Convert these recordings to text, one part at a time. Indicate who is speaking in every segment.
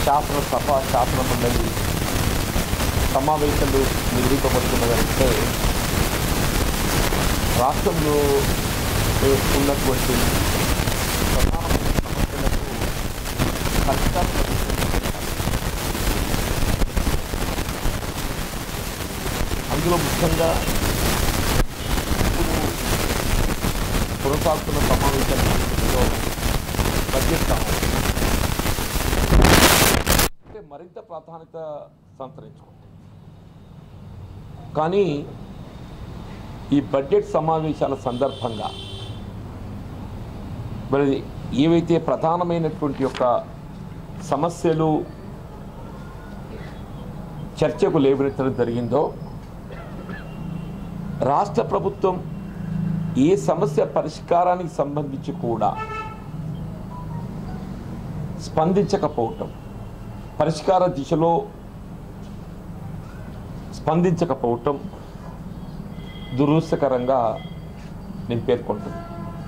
Speaker 1: శాసనసభ శాసన మండలి సమావేశాలు నిర్వహింపబడుతున్నదంటే రాష్ట్రంలో ఉన్నటువంటి ప్రధానమైన సమస్యలకు పరిష్కారం లభించడం అందులో ముఖ్యంగా ఇప్పుడు కొనసాగుతున్న సమావేశాల్లో బడ్జెట్ సమావేశం అంటే మరింత ప్రాధాన్యత సంతరించుకుంది కానీ ఈ బడ్జెట్ సమావేశాల సందర్భంగా మరి ఏవైతే ప్రధానమైనటువంటి యొక్క సమస్యలు చర్చకు లేవనెత్తడం జరిగిందో రాష్ట్ర ప్రభుత్వం ఏ సమస్య పరిష్కారానికి సంబంధించి కూడా స్పందించకపోవటం పరిష్కార దిశలో స్పందించకపోవటం దురదృష్టకరంగా నేను పేర్కొంటున్నాను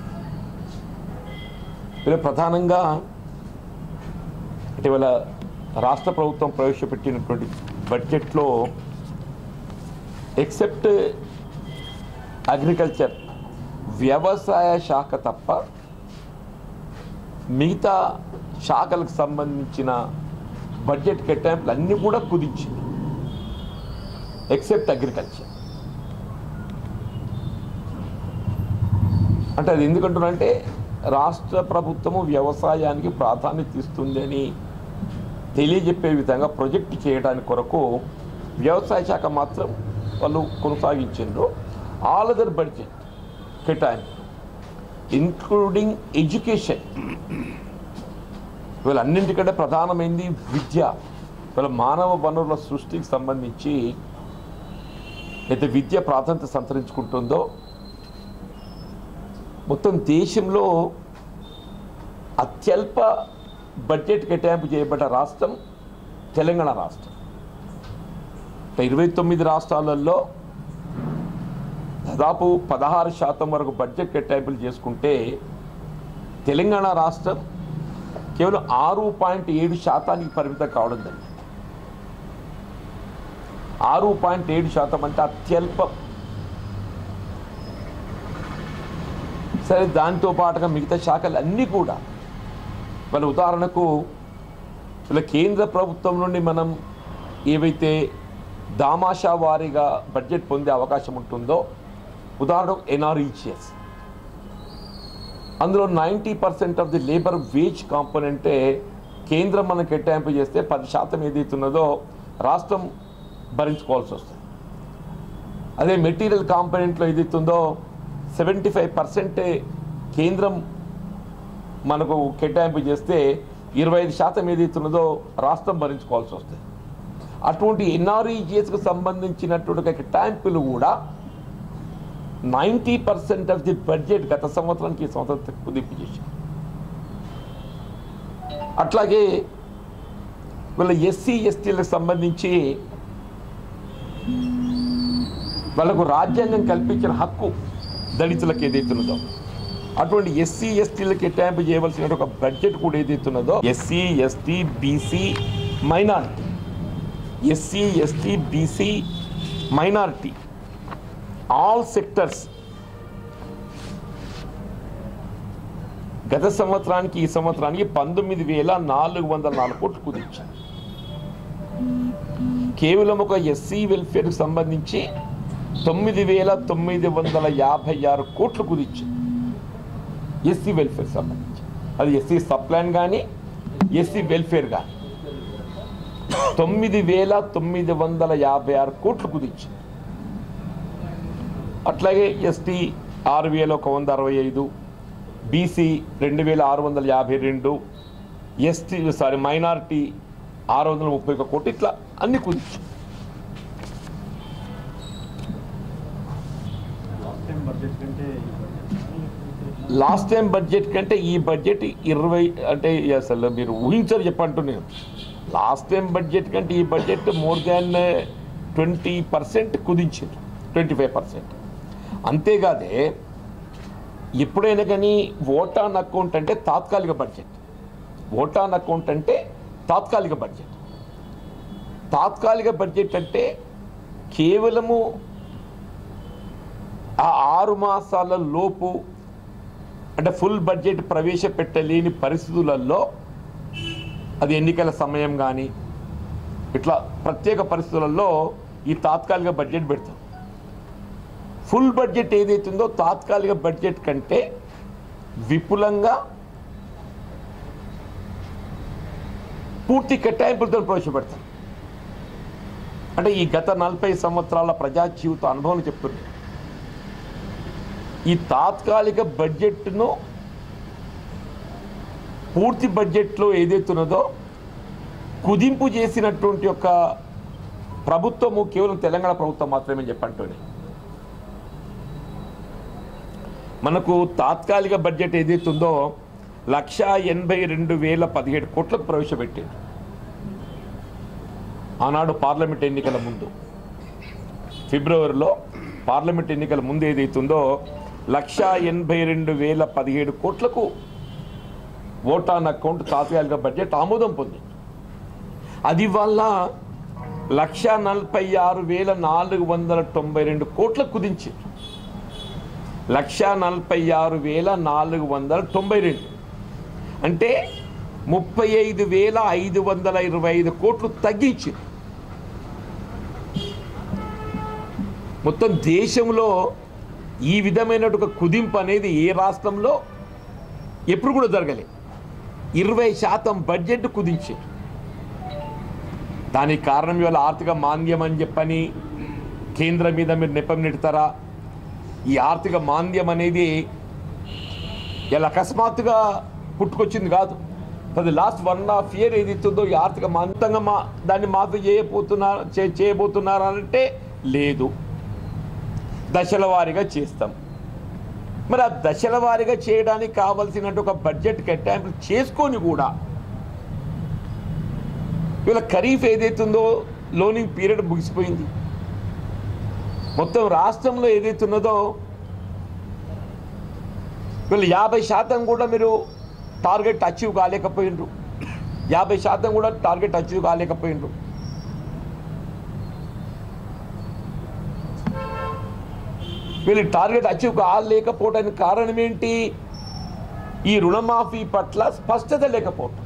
Speaker 1: ఇలా ప్రధానంగా ఇటీవల రాష్ట్ర ప్రభుత్వం ప్రవేశపెట్టినటువంటి బడ్జెట్లో ఎక్సెప్ట్ అగ్రికల్చర్ వ్యవసాయ శాఖ తప్ప మిగతా శాఖలకు సంబంధించిన బడ్జెట్ కేటాయింపులు అన్నీ కూడా కుదించింది ఎక్సెప్ట్ అగ్రికల్చర్ అంటే అది ఎందుకంటున్నంటే రాష్ట్ర ప్రభుత్వము వ్యవసాయానికి ప్రాధాన్యత ఇస్తుంది అని తెలియజెప్పే విధంగా ప్రొజెక్ట్ చేయడానికి కొరకు వ్యవసాయ శాఖ మాత్రం వాళ్ళు కొనసాగించారు ఆల్ అదర్ బడ్జెట్ కేటాయింపు ఇన్క్లూడింగ్ ఎడ్యుకేషన్ వీళ్ళ అన్నింటికంటే ప్రధానమైంది విద్య వీళ్ళ మానవ వనరుల సృష్టికి సంబంధించి అయితే విద్య ప్రాధాన్యత సంతరించుకుంటుందో మొత్తం దేశంలో అత్యల్ప బడ్జెట్ కేటాయింపు చేయబడ్డ రాష్ట్రం తెలంగాణ రాష్ట్రం అంటే ఇరవై తొమ్మిది రాష్ట్రాలలో దాదాపు పదహారు శాతం వరకు బడ్జెట్ కేటాయింపులు చేసుకుంటే తెలంగాణ రాష్ట్రం కేవలం ఆరు పాయింట్ ఏడు శాతానికి పరిమితం కావడం జరిగింది ఆరు పాయింట్ ఏడు శాతం అంటే అత్యల్పం సరే దాంతో పాటుగా మిగతా శాఖలు అన్నీ కూడా మన ఉదాహరణకు ఇలా కేంద్ర ప్రభుత్వం నుండి మనం ఏవైతే దామాషా వారీగా బడ్జెట్ పొందే అవకాశం ఉంటుందో ఉదాహరణకు ఎన్ఆర్ఈజిఎస్ అందులో ninety percent of the labour wage కాంపోనెంటే కేంద్రం మనం కేటాయింపు చేస్తే పది శాతం ఏదైతున్నదో రాష్ట్రం భరించుకోవాల్సి వస్తుంది అదే మెటీరియల్ కాంపోనెంట్లో ఏదైతుందో సెవెంటీ ఫైవ్ పర్సెంటే కేంద్రం మనకు కేటాయింపు చేస్తే ఇరవై ఐదు శాతం ఏదైతున్నదో రాష్ట్రం భరించుకోవాల్సి వస్తుంది అటువంటి ఎన్ఆర్ఈజిఎస్కు సంబంధించినటువంటి కేటాయింపులు కూడా ninety percent of the budget గత సంవత్సరానికి ఈ సంవత్సరం కుదింపు చేశారు అట్లాగే వీళ్ళ ఎస్సీ ఎస్టీలకు సంబంధించి వాళ్ళకు రాజ్యాంగం కల్పించిన హక్కు దళితులకు ఏదైతున్నదో అటువంటి ఎస్సీ ఎస్టీలకు కేటాయింపు చేయవలసిన ఒక బడ్జెట్ కూడా ఏదైతున్నదో SC ST BC minority SC ST BC minority all sectors గత సంవత్సరానికి ఈ సంవత్సరానికి పంతొమ్మిది వేల నాలుగు వందల నాలుగు కోట్లు కుదించారు కేవలం ఒక ఎస్సీ వెల్ఫేర్కి సంబంధించి తొమ్మిది వేల తొమ్మిది వందల యాభై ఆరు కోట్లు కుదించారు ఎస్సీ వెల్ఫేర్ సంబంధించి అది ఎస్సీ సప్లాన్ కానీ ఎస్సీ వెల్ఫేర్ కానీ తొమ్మిది వేల తొమ్మిది వందల యాభై ఆరు కోట్లు కుదించారు అట్లాగే ఎస్టీ ఆరు వేల ఒక వంద అరవై ఐదు బీసీ రెండు వేల ఆరు వందల యాభై రెండు ఎస్టీ సారీ మైనారిటీ ఆరు వందల ముప్పై ఒక కోట్లు ఇట్లా అన్ని కుదించు
Speaker 2: లాస్ట్ టైం బడ్జెట్ కంటే ఈ బడ్జెట్
Speaker 1: లాస్ట్ టైం బడ్జెట్ కంటే ఈ బడ్జెట్ ఇరవై అంటే అసలు మీరు ఊహించరు చెప్పంటూ నేను లాస్ట్ టైం బడ్జెట్ కంటే ఈ budget more than twenty percent కుదించారు ట్వంటీ ఫైవ్ పర్సెంట్ అంతేకాదే ఎప్పుడైనా కానీ ఓటాన్ అకౌంట్ అంటే తాత్కాలిక బడ్జెట్ ఓటాన్ అకౌంట్ అంటే తాత్కాలిక బడ్జెట్ తాత్కాలిక బడ్జెట్ అంటే కేవలము ఆ ఆరు మాసాల లోపు అంటే ఫుల్ బడ్జెట్ ప్రవేశపెట్టలేని పరిస్థితులలో అది ఎన్నికల సమయం కానీ ఇట్లా ప్రత్యేక పరిస్థితులలో ఈ తాత్కాలిక బడ్జెట్ పెడతాం ఫుల్ బడ్జెట్ ఏదైతుందో తాత్కాలిక బడ్జెట్ కంటే విపులంగా పూర్తి కేటాయింపులతో ప్రవేశపెడతాం అంటే ఈ గత నలభై సంవత్సరాల ప్రజా జీవిత అనుభవం చెప్తుంది ఈ తాత్కాలిక బడ్జెట్ను పూర్తి బడ్జెట్లో ఏదైతున్నదో కుదింపు చేసినటువంటి యొక్క ప్రభుత్వము కేవలం తెలంగాణ ప్రభుత్వం మాత్రమే చెప్పంటూనే మనకు తాత్కాలిక బడ్జెట్ ఏదైతుందో లక్ష ఎనభై రెండు వేల పదిహేడు కోట్లకు ప్రవేశపెట్టింది ఆనాడు పార్లమెంట్ ఎన్నికల ముందు ఫిబ్రవరిలో పార్లమెంట్ ఎన్నికల ముందు ఏదైతుందో లక్ష ఎనభై రెండు వేల పదిహేడు కోట్లకు ఓట్ ఆన్ అకౌంట్ తాత్కాలిక బడ్జెట్ ఆమోదం పొందింది అది వల్ల లక్ష నలభై ఆరు వేల నాలుగు వందల తొంభై రెండు కోట్లకు కుదించింది లక్ష నలభై ఆరు వేల నాలుగు వందల తొంభై రెండు అంటే ముప్పై ఐదు వేల ఐదు వందల ఇరవై ఐదు కోట్లు తగ్గించింది మొత్తం దేశంలో ఈ విధమైన ఒక కుదింపు అనేది ఏ రాష్ట్రంలో ఎప్పుడు కూడా జరగలేదు ఇరవై శాతం బడ్జెట్ కుదించింది దానికి కారణం ఇవాళ ఆర్థిక మాంద్యం అని చెప్పని కేంద్రం మీద మీరు నెపం నెడతారా ఈ ఆర్థిక మాంద్యం అనేది ఇలా అకస్మాత్తుగా పుట్టుకొచ్చింది కాదు అది last one and half year ఏది ఇస్తుందో ఈ ఆర్థిక మంతంగా మా దాన్ని మాఫీ చేయబోతున్నారు చే- చేయబోతున్నారా అంటే లేదు దశల వారీగా చేస్తాం మరి ఆ దశల వారీగా చేయడానికి కావలసినట్టు ఒక బడ్జెట్ కేటాయింపులు చేసుకొని కూడా ఇవాళ ఖరీఫ్ ఏదైతుందో లోనింగ్ పీరియడ్ ముగిసిపోయింది మొత్తం రాష్ట్రంలో ఏదైతే ఉన్నదో వీళ్ళు యాభై శాతం కూడా మీరు టార్గెట్ అచీవ్ కాలేకపోయినరు యాభై శాతం కూడా టార్గెట్ అచీవ్ కాలేకపోయినరు వీళ్ళు టార్గెట్ అచీవ్ కాలేకపోవడానికి కారణం ఏంటి ఈ రుణమాఫీ పట్ల స్పష్టత లేకపోవటం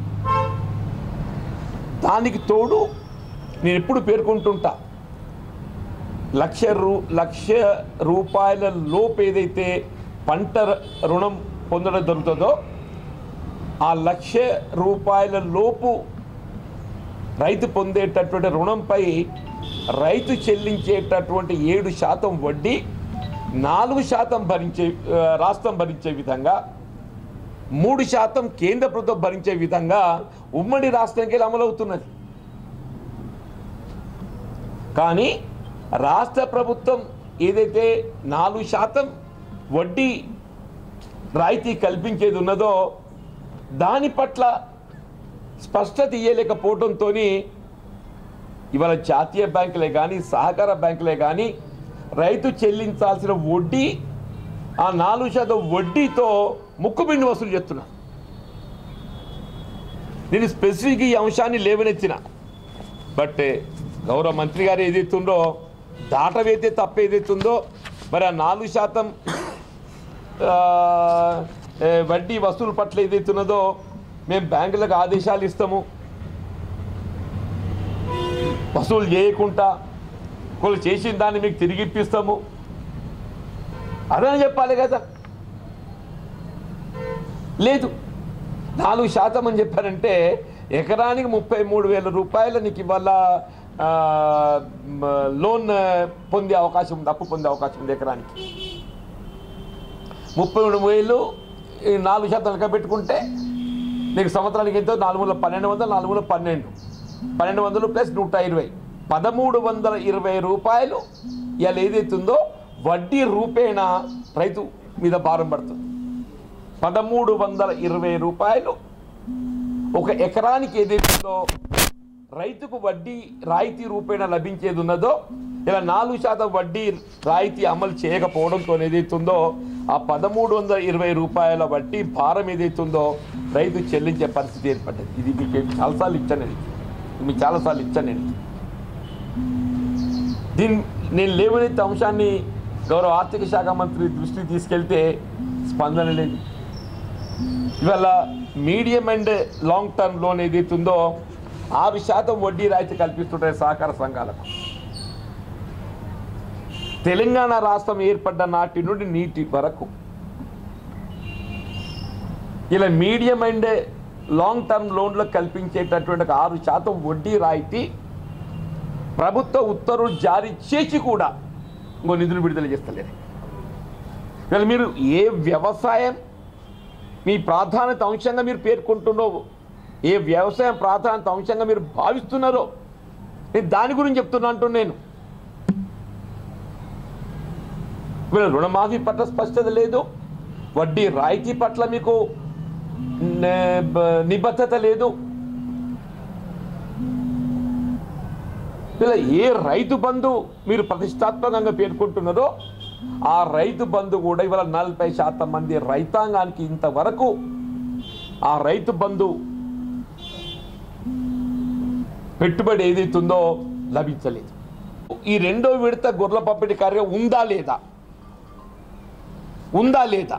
Speaker 1: దానికి తోడు నేను ఎప్పుడు పేర్కొంటుంటా లక్ష రూ లక్ష రూపాయల లోపు ఏదైతే పంట రుణం పొందడం దొరుకుతుందో ఆ లక్ష రూపాయల లోపు రైతు పొందేటటువంటి రుణంపై రైతు చెల్లించేటటువంటి ఏడు శాతం వడ్డీ నాలుగు శాతం భరించే ఆ, రాష్ట్రం భరించే విధంగా మూడు శాతం కేంద్ర ప్రభుత్వం భరించే విధంగా ఉమ్మడి రాష్ట్రానికి వెళ్ళి అమలవుతున్నది కానీ రాష్ట్ర ప్రభుత్వం ఏదైతే నాలుగు శాతం వడ్డీ రాయితీ కల్పించేది ఉన్నదో దాని పట్ల స్పష్టత ఇయ్యలేకపోవడంతో ఇవాళ జాతీయ బ్యాంకులే కానీ సహకార బ్యాంకులే కానీ రైతు చెల్లించాల్సిన వడ్డీ ఆ నాలుగు శాతం వడ్డీతో ముక్కుబిండి వసూలు చేస్తున్నా నేను స్పెసిఫిక్ ఈ అంశాన్ని లేవనెత్తిన బట్ గౌరవ మంత్రి గారు ఏదైతుందో దాటవేతే తప్ప ఏదైతుందో మరి ఆ నాలుగు శాతం ఆ, ఏ, వడ్డీ వసూలు పట్ల ఏదైతున్నదో మేము బ్యాంకులకు ఆదేశాలు ఇస్తాము వసూలు చేయకుండా వాళ్ళు చేసిన దాన్ని మీకు తిరిగి ఇప్పిస్తాము అదని చెప్పాలి కదా లేదు నాలుగు శాతం అని చెప్పారంటే ఎకరానికి ముప్పై మూడు వేల రూపాయలు నీకు ఇవాళ ఆ, మ, లోన్ ఆ, పొందే అవకాశం ఉంది అప్పు పొందే అవకాశం ఉంది ఎకరానికి ముప్పై మూడు వేలు ఈ నాలుగు శాతం లెక్క పెట్టుకుంటే నీకు సంవత్సరానికి ఎంతో నాలుగు వందల పన్నెండు వందలు నాలుగు వందల పన్నెండు పన్నెండు వందలు ప్లస్ నూట ఇరవై పదమూడు వందల ఇరవై రూపాయలు ఇవాళ ఏదైతుందో వడ్డీ రూపేణ రైతు మీద భారం పడుతుంది పదమూడు వందల ఇరవై రూపాయలు ఒక ఎకరానికి ఏదైతుందో రైతుకు వడ్డీ రాయితీ రూపేణ లభించేది ఉన్నదో ఇలా నాలుగు శాతం వడ్డీ రాయితీ అమలు చేయకపోవడంతో ఏదైతుందో ఆ పదమూడు వందల ఇరవై రూపాయల వడ్డీ భారం ఏదైతుందో రైతు చెల్లించే పరిస్థితి ఏర్పడ్డది ఇది మీకు చాలాసార్లు ఇచ్చాను నేను ఇది మీకు చాలాసార్లు ఇచ్చాను నేను దీన్ని నేను లేవనెత్తే అంశాన్ని గౌరవ ఆర్థిక శాఖ మంత్రి దృష్టికి తీసుకెళ్తే స్పందన లేదు ఇవాళ medium and long term loan ఏదైతే ఉందో ఆరు శాతం వడ్డీ రాయితీ కల్పిస్తుంటాయి సహకార సంఘాలకు తెలంగాణ రాష్ట్రం ఏర్పడ్డ నాటి నుండి నీటి వరకు ఇలా మీడియం అండ్ లాంగ్ టర్మ్ లోన్లు కల్పించేటటువంటి ఒక ఆరు శాతం వడ్డీ రాయితీ ప్రభుత్వ ఉత్తర్వులు జారీ చేసి కూడా ఇంకో నిధులు విడుదల చేస్తలేరు ఇవాళ మీరు ఏ వ్యవసాయం మీ ప్రాధాన్యత అంశంగా మీరు పేర్కొంటున్నారో ఏ వ్యవసాయం ప్రాధాన్యత అంశంగా మీరు భావిస్తున్నారో నేను దాని గురించి చెప్తున్నా అంటున్నాను నేను వీళ్ళ రుణమాఫీ పట్ల స్పష్టత లేదు వడ్డీ రాయితీ పట్ల మీకు నే- బ- నిబద్ధత లేదు ఇలా ఏ రైతు బంధు మీరు ప్రతిష్టాత్మకంగా పేర్కొంటున్నారో ఆ రైతు బంధు కూడా ఇవాళ నలభై శాతం మంది రైతాంగానికి ఇంతవరకు ఆ రైతు బంధు పెట్టుబడి ఏదైతుందో లభించలేదు ఈ రెండో విడత గొర్రెల పంపిణీ కార్యక్రమం ఉందా లేదా ఉందా లేదా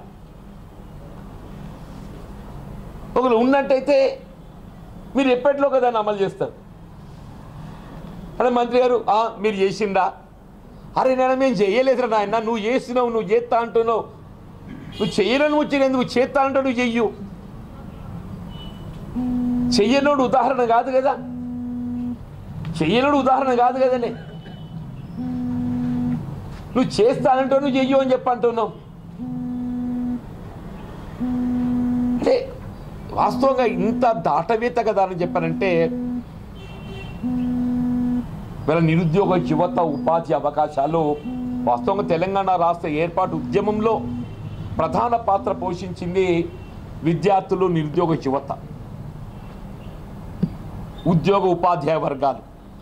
Speaker 1: ఒకవేళ ఉన్నట్టయితే మీరు ఎప్పట్లో కదా దాన్ని అమలు చేస్తారు అరే మంత్రి గారు "ఆ, మీరు చేసిండా అరే నేను మేము చేయలేదురా నాయన నువ్వు చేసినావు నువ్వు చేస్తా అంటున్నావు నువ్వు చెయ్యనని వచ్చిన నువ్వు చేస్తా అంటావు నువ్వు చెయ్యు చెయ్యనోడు ఉదాహరణ కాదు కదా చెయ్యనోడు ఉదాహరణ కాదు కదనే నువ్వు చేస్తానంటావు నువ్వు చెయ్యు అని చెప్పి అంటున్నావు అంటే వాస్తవంగా ఇంత దాటవేత కదా అని చెప్పానంటే వీళ్ళ నిరుద్యోగ యువత ఉపాధి అవకాశాలు వాస్తవంగా తెలంగాణ రాష్ట్ర ఏర్పాటు ఉద్యమంలో ప్రధాన పాత్ర పోషించింది విద్యార్థులు నిరుద్యోగ యువత ఉద్యోగ ఉపాధ్యాయ వర్గాలు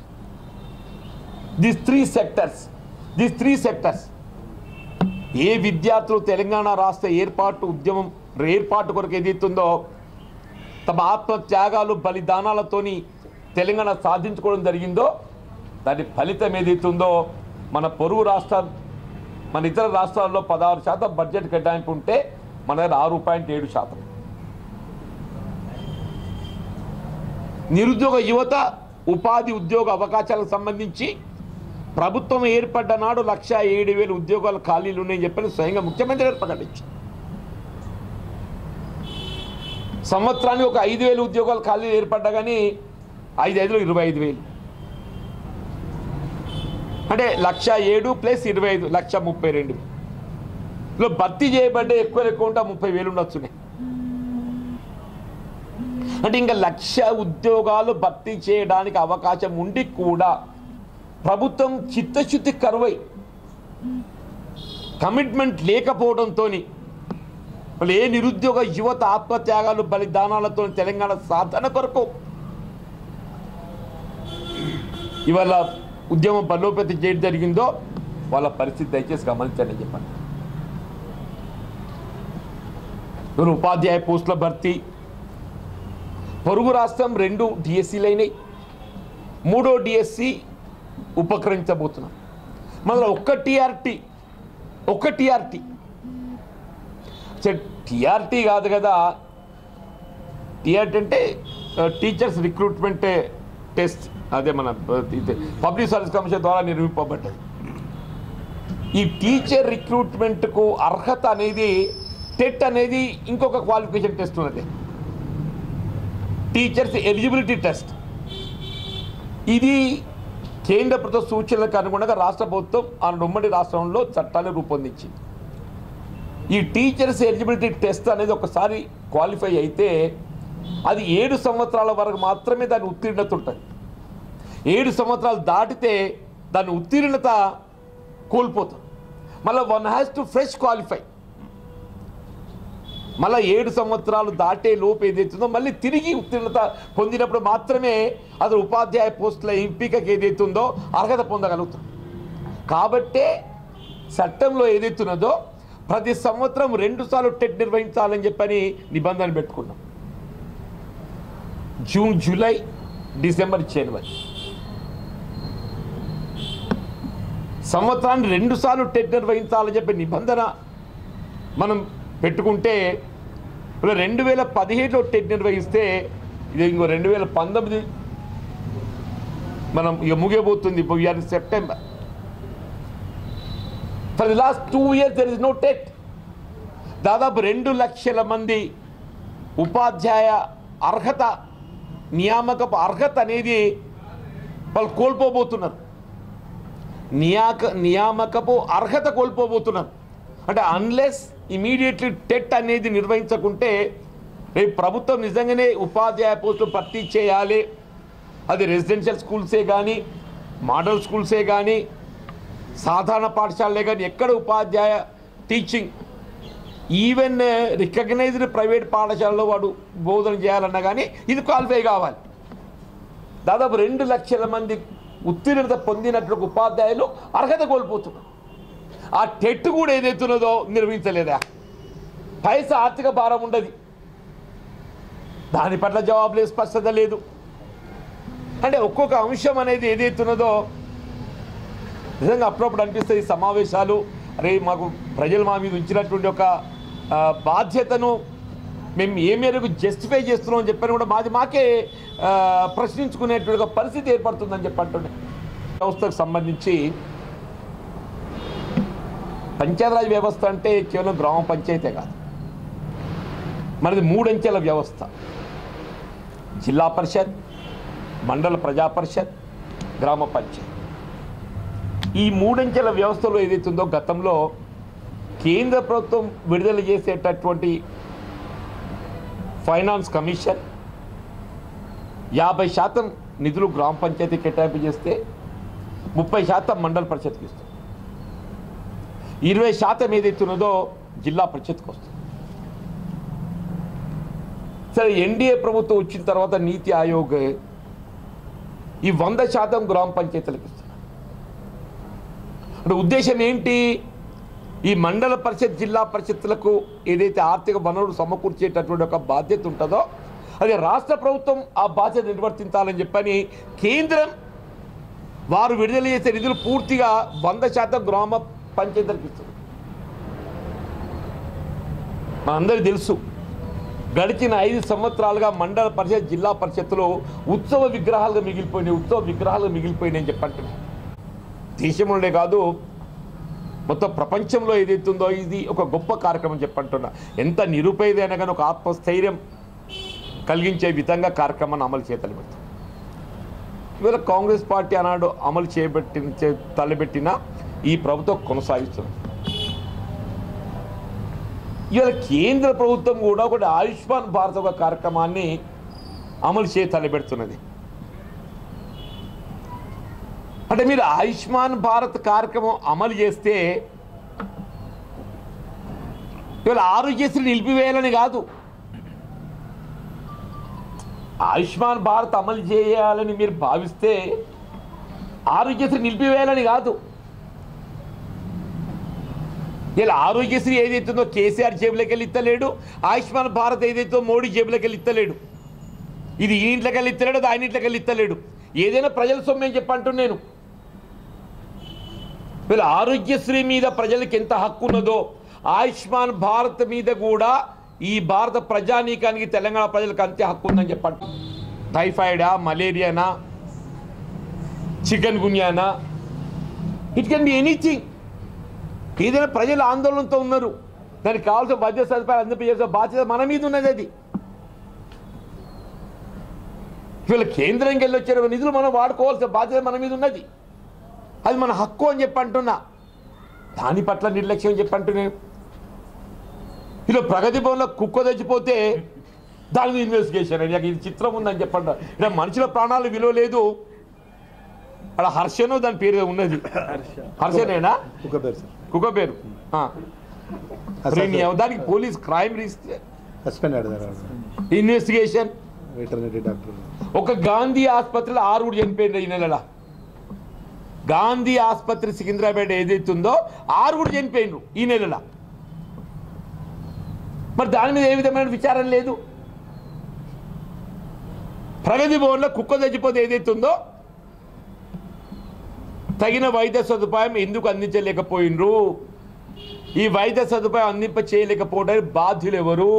Speaker 1: this three sectors this three sectors ఏ విద్యార్థులు తెలంగాణ రాష్ట్ర ఏర్పాటు ఉద్యమం ఏర్పాటు కొరకు ఏదైతుందో తమ ఆత్మ త్యాగాలు బలిదానాలతోని తెలంగాణ సాధించుకోవడం జరిగిందో దాని ఫలితం ఏదైతుందో మన పొరుగు రాష్ట్రాలు మన ఇతర రాష్ట్రాల్లో పదహారు శాతం బడ్జెట్ కేటాయింపు ఉంటే మన దగ్గర ఆరు పాయింట్ ఏడు శాతం నిరుద్యోగ యువత ఉపాధి ఉద్యోగ అవకాశాలకు సంబంధించి ప్రభుత్వం ఏర్పడ్డ నాడు లక్ష ఏడు వేల ఉద్యోగాలు ఖాళీలు ఉన్నాయని చెప్పని స్వయంగా ముఖ్యమంత్రి గారు ప్రకటించారు సంవత్సరానికి ఒక ఐదు వేలు ఉద్యోగాలు ఖాళీలు ఏర్పడ్డా కానీ ఐదు ఐదులో ఇరవై ఐదు వేలు అంటే లక్ష ఏడు ప్లస్ ఇరవై ఐదు లక్ష ముప్పై రెండు లో భర్తీ చేయబడ్డ ఎక్కువ ఎక్కువ ఉంటే ముప్పై వేలు ఉండొచ్చునే అంటే ఇంకా లక్ష ఉద్యోగాలు భర్తీ చేయడానికి అవకాశం ఉండి కూడా ప్రభుత్వం చిత్తశుద్ధి కరువై కమిట్మెంట్ లేకపోవడంతో వాళ్ళు ఏ నిరుద్యోగ యువత ఆత్మత్యాగాలు బలిదానాలతో తెలంగాణ సాధన కొరకు ఇవాళ ఉద్యమం బలోపేతం చేయడం జరిగిందో వాళ్ళ పరిస్థితి దయచేసి గమనించండి అని చెప్పండి ఇవాళ ఉపాధ్యాయ పోస్టుల భర్తీ పొరుగు రాష్ట్రం రెండు డిఎస్సీలు అయినాయి మూడో డిఎస్సి ఉపకరించబోతున్నాం మళ్ళీ ఒక్క టీఆర్టీ ఒక్క టీఆర్టీ టీఆర్టీ కాదు కదా టీఆర్టీ అంటే టీచర్స్ రిక్రూట్మెంట్ టెస్ట్ అదే మన పబ్లిక్ సర్వీస్ కమిషన్ ద్వారా నిర్మింపబడ్డది ఈ టీచర్ రిక్రూట్మెంట్కు అర్హత అనేది టెట్ అనేది ఇంకొక క్వాలిఫికేషన్ టెస్ట్ ఉన్నది టీచర్స్ ఎలిజిబిలిటీ టెస్ట్ ఇది కేంద్ర ప్రభుత్వ సూచనలకు అనుగుణంగా రాష్ట్ర ప్రభుత్వం ఆ ఉమ్మడి రాష్ట్రంలో చట్టాన్ని రూపొందించింది ఈ టీచర్స్ ఎలిజిబిలిటీ టెస్ట్ అనేది ఒకసారి క్వాలిఫై అయితే అది ఏడు సంవత్సరాల వరకు మాత్రమే దాని ఉత్తీర్ణత ఉంటుంది ఏడు సంవత్సరాలు దాటితే దాని ఉత్తీర్ణత కోల్పోతుంది మళ్ళీ one has to fresh qualify మళ్ళీ ఏడు సంవత్సరాలు దాటే లోపు ఏదైతుందో మళ్ళీ తిరిగి ఉత్తీర్ణత పొందినప్పుడు మాత్రమే అది ఉపాధ్యాయ పోస్టుల ఎంపికకి ఏదైతుందో అర్హత పొందగలుగుతాం కాబట్టే చట్టంలో ఏదైతున్నదో ప్రతి సంవత్సరం రెండు సార్లు టెట్ నిర్వహించాలని చెప్పని నిబంధన పెట్టుకున్నాం జూన్ జూలై డిసెంబర్ జనవరి సంవత్సరాన్ని రెండు సార్లు టెట్ నిర్వహించాలని చెప్పే నిబంధన మనం పెట్టుకుంటే ఇప్పుడు రెండు వేల పదిహేడులో టెట్ నిర్వహిస్తే ఇది ఇంకో రెండు వేల పంతొమ్మిది మనం ఇక ముగియబోతుంది ఇప్పుడు year September for the last two years there is no TET దాదాపు రెండు లక్షల మంది ఉపాధ్యాయ అర్హత నియామకపు అర్హత అనేది వాళ్ళు కోల్పోబోతున్నారు నియాక నియామకపు అర్హత కోల్పోబోతున్నారు అంటే అన్లెస్ ఇమీడియట్లీ టెట్ అనేది నిర్వహించకుంటే రేపు ప్రభుత్వం నిజంగానే ఉపాధ్యాయ పోస్టులు భర్తీ చేయాలి అది రెసిడెన్షియల్ స్కూల్సే కానీ మోడల్ స్కూల్సే కానీ సాధారణ పాఠశాలలే కానీ ఎక్కడ ఉపాధ్యాయ టీచింగ్ ఈవెన్ రికగ్నైజ్డ్ ప్రైవేట్ పాఠశాలలో వాడు బోధన చేయాలన్నా కానీ ఇది క్వాలిఫై కావాలి దాదాపు రెండు లక్షల మంది ఉత్తీర్ణత పొందినటువంటి ఉపాధ్యాయులు అర్హత కోల్పోతున్నారు ఆ టెట్ కూడా ఏదైతున్నదో నిర్వహించలేదా పైసా ఆర్థిక భారం ఉండదు దాని పట్ల జవాబు లేదు స్పష్టత లేదు అంటే ఒక్కొక్క అంశం అనేది ఏదైతున్నదో నిజంగా అప్పుడప్పుడు అనిపిస్తుంది ఈ సమావేశాలు అరే మాకు ప్రజలు మా మీద ఉంచినటువంటి ఒక ఆ, బాధ్యతను మేము ఏ మేరకు జస్టిఫై చేస్తున్నాం అని చెప్పని కూడా మాది మాకే ఆ, ప్రశ్నించుకునేటువంటి ఒక పరిస్థితి ఏర్పడుతుందని చెప్పి అంటుండే వ్యవస్థకు సంబంధించి పంచాయతీరాజ్ వ్యవస్థ అంటే కేవలం గ్రామ పంచాయతే కాదు మనది మూడంచెల వ్యవస్థ జిల్లా పరిషత్ మండల ప్రజా పరిషత్ గ్రామ పంచాయత్ ఈ మూడంచెల వ్యవస్థలో ఏదైతుందో గతంలో కేంద్ర ప్రభుత్వం విడుదల చేసేటటువంటి ఫైనాన్స్ కమిషన్ యాభై శాతం నిధులు గ్రామ పంచాయతీ కేటాయింపు చేస్తే ముప్పై శాతం మండల పరిషత్కి ఇస్తుంది ఇరవై శాతం ఏదైతున్నదో జిల్లా పరిషత్కి వస్తుంది సరే ఎన్డీఏ ప్రభుత్వం వచ్చిన తర్వాత నీతి ఆయోగ్ ఈ వంద శాతం గ్రామ పంచాయతీలకు ఇస్తుంది అంటే ఉద్దేశం ఏంటి ఈ మండల పరిషత్ జిల్లా పరిషత్తులకు ఏదైతే ఆర్థిక వనరులు సమకూర్చేటటువంటి ఒక బాధ్యత ఉంటుందో అది రాష్ట్ర ప్రభుత్వం ఆ బాధ్యత నిర్వర్తించాలని చెప్పని కేంద్రం వారు విడుదల చేసే నిధులు పూర్తిగా వంద శాతం గ్రామ పంచాయతీలకు ఇస్తుంది మనందరికీ తెలుసు గడిచిన ఐదు సంవత్సరాలుగా మండల పరిషత్ జిల్లా పరిషత్తులో ఉత్సవ విగ్రహాలుగా మిగిలిపోయినాయి ఉత్సవ విగ్రహాలుగా మిగిలిపోయినాయి అని చెప్పంటున్నాయి దేశంలోనే కాదు మొత్తం ప్రపంచంలో ఏదైతుందో ఇది ఒక గొప్ప కార్యక్రమం చెప్పంటున్నా ఎంత నిరుపేదైనా కానీ ఒక ఆత్మస్థైర్యం కలిగించే విధంగా కార్యక్రమాన్ని అమలు చేయతలు పెడతాం ఇవాళ కాంగ్రెస్ పార్టీ ఆనాడు అమలు చేయబెట్టిన చే- తలబెట్టిన ఈ ప్రభుత్వం కొనసాగిస్తుంది ఇవాళ కేంద్ర ప్రభుత్వం కూడా ఒకటి ఆయుష్మాన్ భారత్ ఒక కార్యక్రమాన్ని అమలు చేయ తలబెడుతున్నది అంటే మీరు ఆయుష్మాన్ భారత్ కార్యక్రమం అమలు చేస్తే ఇవాళ ఆరోగ్యశ్రీ నిలిపివేయాలని కాదు ఆయుష్మాన్ భారత్ అమలు చేయాలని మీరు భావిస్తే ఆరోగ్యశ్రీ నిలిపివేయాలని కాదు ఇలా ఆరోగ్యశ్రీ ఏదైతుందో కేసీఆర్ జేబులోకి వెళ్ళి ఇస్తలేడు ఆయుష్మాన్ భారత్ ఏదైతే మోడీ జేబులోకి వెళ్ళి ఇస్తలేడు ఇది ఈ ఇంట్లోకి వెళ్ళి ఇస్తలేడు అది ఆయన ఇంట్లోకి వెళ్ళి ఇస్తలేడు ఏదైనా ప్రజల సొమ్ము అని చెప్పంటున్నాను నేను వీళ్ళ ఆరోగ్యశ్రీ మీద ప్రజలకు ఎంత హక్కు ఉన్నదో ఆయుష్మాన్ భారత్ మీద కూడా ఈ భారత ప్రజానీకానికి తెలంగాణ ప్రజలకు అంతే హక్కు ఉందని చెప్పండి టైఫాయిడా మలేరియానా చికెన్ గున్యానా ఇట్ కెన్ బి ఎనీథింగ్ ఏదైనా ప్రజలు ఆందోళనతో ఉన్నారు దానికి కావాల్సిన బాధ్యత సదుపాయాలు అందజేసే బాధ్యత మన మీద ఉన్నది అది వీళ్ళ కేంద్రంకి వెళ్ళి వచ్చే నిధులు మనం వాడుకోవాల్సిన బాధ్యత మన మీద ఉన్నది అది మన హక్కు అని చెప్పి అంటున్నా దాని పట్ల నిర్లక్ష్యం చెప్పి అంటున్నాను ఇలా ప్రగతి భవన్లో కుక్క తెచ్చిపోతే దాని మీద ఇన్వెస్టిగేషన్ అని ఇది చిత్రం ఉందని చెప్పంట ఇలా మనుషుల ప్రాణాలు విలువ లేదు అక్కడ హర్షను దాని పేరు ఉన్నది హర్షనేనా
Speaker 3: ఒక పేరు సార్
Speaker 1: కుక్క పేరు ఆ. మరి నీ దానికి పోలీస్ క్రైమ్ రిజిస్టర్
Speaker 3: సస్పెండ్ ఆడదారు
Speaker 1: ఇన్వెస్టిగేషన్
Speaker 3: వెటర్నరీ డాక్టర్
Speaker 1: ఒక గాంధీ ఆసుపత్రిలో ఆరుగురు చనిపోయింది ఈ నెలల గాంధీ ఆసుపత్రి సికింద్రాబాద్ ఏదైతుందో ఆరుగురు చనిపోయిండ్రు ఈ నెలల మరి దాని మీద ఏ విధమైన విచారం లేదు ప్రగతి భవన్లో కుక్క చచ్చిపోతే ఏదైతుందో తగిన వైద్య సదుపాయం ఎందుకు అందించలేకపోయినరు ఈ వైద్య సదుపాయం అందింప చేయలేకపోవడానికి బాధ్యులు ఎవరు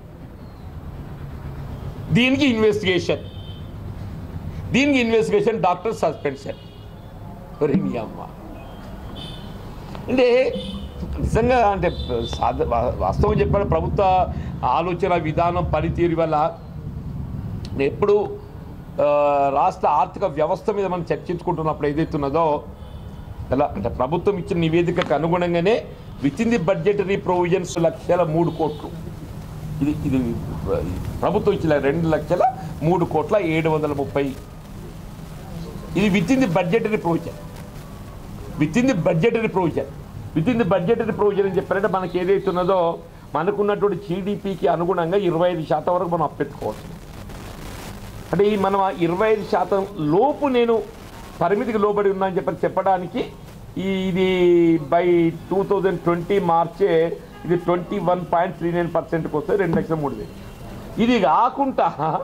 Speaker 1: దీనికి ఇన్వెస్టిగేషన్ దీనికి ఇన్వెస్టిగేషన్ డాక్టర్ సస్పెన్షన్ ఒరే నీ అమ్మ అంటే నిజంగా అంటే సాధ వా- వాస్తవం చెప్పాలి ప్రభుత్వ ఆలోచన విధానం పనితీరు వల్ల ఎప్పుడు ఆ, రాష్ట్ర ఆర్థిక వ్యవస్థ మీద మనం చర్చించుకుంటున్నప్పుడు ఏదైతున్నదో ఎలా అంటే ప్రభుత్వం ఇచ్చిన నివేదికకు అనుగుణంగానే within the budgetary provisions లక్షల మూడు కోట్లు ఇది ఇది ప్రభుత్వం ఇచ్చిన రెండు లక్షల మూడు కోట్ల ఏడు వందల ముప్పై ఇది within the budgetary provision within the budgetary provision within the budgetary provision అని చెప్పారంటే మనకి ఏదైతున్నదో మనకున్నటువంటి జీడిపికి అనుగుణంగా ఇరవై ఐదు శాతం వరకు మనం అప్పెత్తుకోవచ్చు అంటే ఈ మనం ఆ ఇరవై ఐదు శాతం లోపు నేను పరిమితికి లోబడి ఉన్నా అని చెప్పి చెప్పడానికి ఈ ఇది బై టూ థౌజండ్ ట్వంటీ మార్చే ఇది twenty one point three nine పర్సెంట్కి వస్తే రెండు లక్షల మూడు వేలు ఇది కాకుండా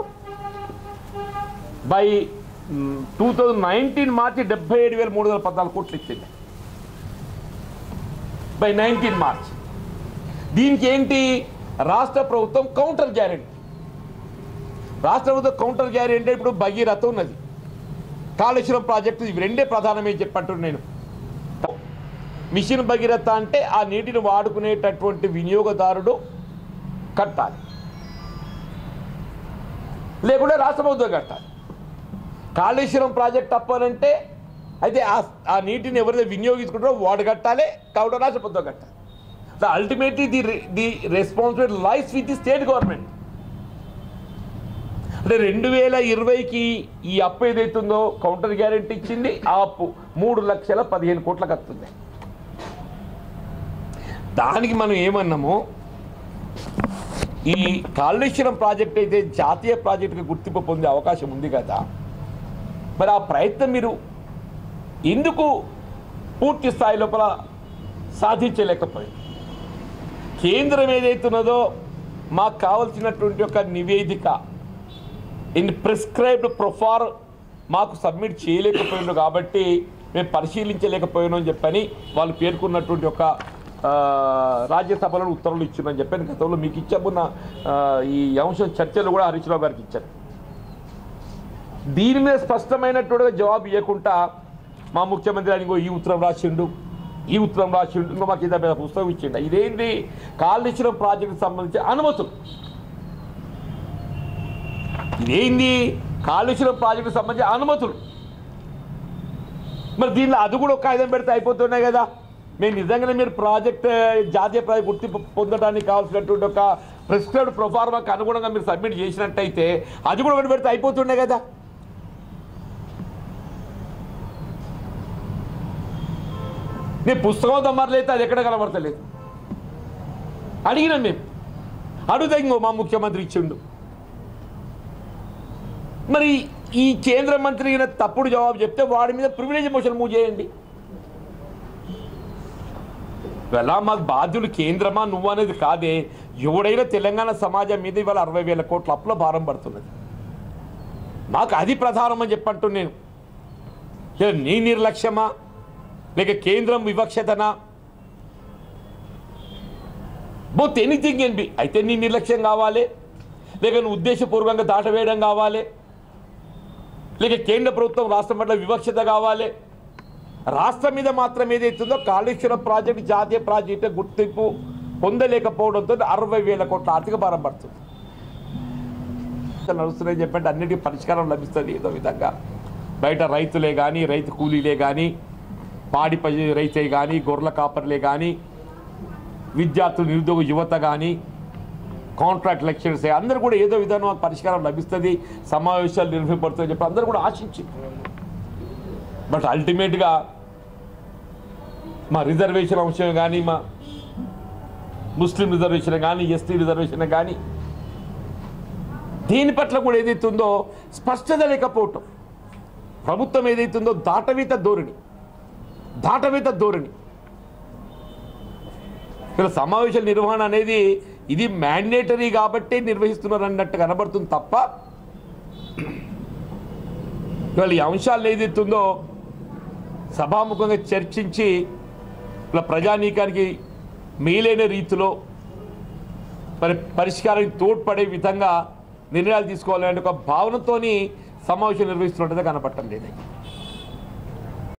Speaker 1: బై టూ థౌజండ్ నైన్టీన్ మార్చి డెబ్బై ఏడు వేల మూడు వందల పద్నాలుగు కోట్లు ఇచ్చింది బై నైన్టీన్ మార్చ్ దీనికి ఏంటి రాష్ట్ర ప్రభుత్వం కౌంటర్ గ్యారెంటీ రాష్ట్ర ప్రభుత్వం కౌంటర్ గ్యారెంటీ ఇప్పుడు భగీరథ ఉన్నది కాళేశ్వరం ప్రాజెక్టు ఇవి రెండే ప్రధానమే చెప్పంటున్నాను నేను మిషన్ భగీరథ అంటే ఆ నీటిని వాడుకునేటటువంటి వినియోగదారుడు కట్టాలి లేకుంటే రాష్ట్ర ప్రభుత్వం కట్టాలి కాళేశ్వరం ప్రాజెక్ట్ తప్పాలంటే అయితే ఆ ఆ నీటిని ఎవరైతే వినియోగించుకుంటారో వాడు కట్టాలి కాబట్టి రాష్ట్ర ప్రభుత్వం కట్టాలి the ultimately the the responsibility life with the state government అంటే రెండు వేల ఇరవైకి ఈ అప్పు ఏదైతుందో కౌంటర్ గ్యారెంటీ ఇచ్చింది ఆ అప్పు మూడు లక్షల పదిహేను కోట్లకు వస్తుంది దానికి మనం ఏమన్నాము ఈ కాళేశ్వరం ప్రాజెక్ట్ అయితే జాతీయ ప్రాజెక్టుగా గుర్తింపు పొందే అవకాశం ఉంది కదా మరి ఆ ప్రయత్నం మీరు ఎందుకు పూర్తి స్థాయి లోపల సాధించలేకపోయింది కేంద్రం ఏదైతున్నదో మాకు కావలసినటువంటి ఒక నివేదిక ఇన్ ప్రిస్క్రైబ్డ్ ప్రొఫార్ మాకు సబ్మిట్ చేయలేకపోయిండు కాబట్టి మేము పరిశీలించలేకపోయాను అని చెప్పని వాళ్ళు పేర్కొన్నటువంటి ఒక ఆ, రాజ్యసభలో ఉత్తర్వులు ఇచ్చిందని చెప్పని గతంలో మీకు ఇచ్చామున్న ఆ, ఈ అంశం చర్చలు కూడా హరీష్ రావు గారికి ఇచ్చారు దీని మీద స్పష్టమైనటువంటి జవాబు ఇవ్వకుండా మా ముఖ్యమంత్రి అని ఇంకో ఈ ఉత్తరం రాసిండు ఈ ఉత్తరం రాసిండు ఇంకో మాకు ఇదే పుస్తకం ఇచ్చిండు ఇదేంటి కాళేశ్వరం ప్రాజెక్టుకి సంబంధించి అనుమతులు ఇదేంది కాళేశ్వరం ప్రాజెక్టుకు సంబంధించి అనుమతులు మరి దీనిలో అది కూడా ఒక కాగితం పెడితే అయిపోతున్నాయి కదా మేము నిజంగానే మీరు ప్రాజెక్ట్ జాతీయ ప్రాజెక్ట్ గుర్తింపు పొందడానికి కావాల్సినటువంటి ఒక ప్రిస్క్రైబ్డ్ ప్రొఫార్మాకి అనుగుణంగా మీరు సబ్మిట్ చేసినట్టయితే అది కూడా ఒకటి పెడితే అయిపోతుండే కదా నేను పుస్తకం దమ్మర్లైతే అది ఎక్కడ కనబడతలేదు అడిగినాం మేము అడుగుతా ఇంకో మా ముఖ్యమంత్రి ఇచ్చిండు మరి ఈ కేంద్ర మంత్రి ఈయన తప్పుడు జవాబు చెప్తే వాడి మీద ప్రివిలేజ్ మోషన్ మూవ్ చేయండి ఎలా మాకు బాధ్యులు కేంద్రమా నువ్వు అనేది కాదే ఎవడైనా తెలంగాణ సమాజం మీద ఇవాళ అరవై వేల కోట్ల అప్పుల భారం పడుతున్నది మాకు అది ప్రధానం అని చెప్పంటు నేను ఇక నీ నిర్లక్ష్యమా లేక కేంద్రం వివక్షతనా బోత్ ఎనీథింగ్ ఎన్ బి అయితే నీ నిర్లక్ష్యం కావాలి లేక నువ్వు ఉద్దేశపూర్వకంగా దాటవేయడం కావాలి లేక కేంద్ర ప్రభుత్వం రాష్ట్రం పట్ల వివక్షత కావాలి రాష్ట్రం మీద మాత్రం ఏదైతుందో కాళేశ్వరం ప్రాజెక్టు జాతీయ ప్రాజెక్టు గుర్తింపు పొందలేకపోవడంతో అరవై వేల కోట్ల ఆర్థిక భారం పడుతుంది నడుస్తున్నాయి చెప్పంటే అన్నిటికీ పరిష్కారం లభిస్తుంది ఏదో విధంగా బయట రైతులే కానీ రైతు కూలీలే కానీ పాడి ప- రైతే కానీ గొర్రెల కాపర్లే కానీ విద్యార్థులు నిరుద్యోగ యువత కానీ కాంట్రాక్ట్ లెక్చరర్స్ అందరూ కూడా ఏదో విధానం పరిష్కారం లభిస్తుంది సమావేశాలు నిర్వహింపడుతుంది చెప్పి అందరూ కూడా ఆశించింది బట్ అల్టిమేట్గా మా రిజర్వేషన్ అంశం కానీ మా ముస్లిం రిజర్వేషన్ కానీ ఎస్టీ రిజర్వేషన్ కానీ దీని పట్ల కూడా ఏదైతే ఉందో స్పష్టత లేకపోవటం ప్రభుత్వం ఏదైతే ఉందో దాటవీత ధోరణి దాటవీత ధోరణి ఇక్కడ సమావేశాల నిర్వహణ అనేది ఇది మ్యాండేటరీ కాబట్టి నిర్వహిస్తున్నారు అన్నట్టు కనబడుతుంది తప్ప ఇవాళ ఈ అంశాలు ఏదైతుందో సభాముఖంగా చర్చించి ఇలా ప్రజానీకానికి మేలైన రీతిలో మరి పరిష్కారానికి తోడ్పడే విధంగా నిర్ణయాలు తీసుకోవాలనే ఒక భావనతోని సమావేశం నిర్వహిస్తున్నట్టుగా కనపడటం లేదు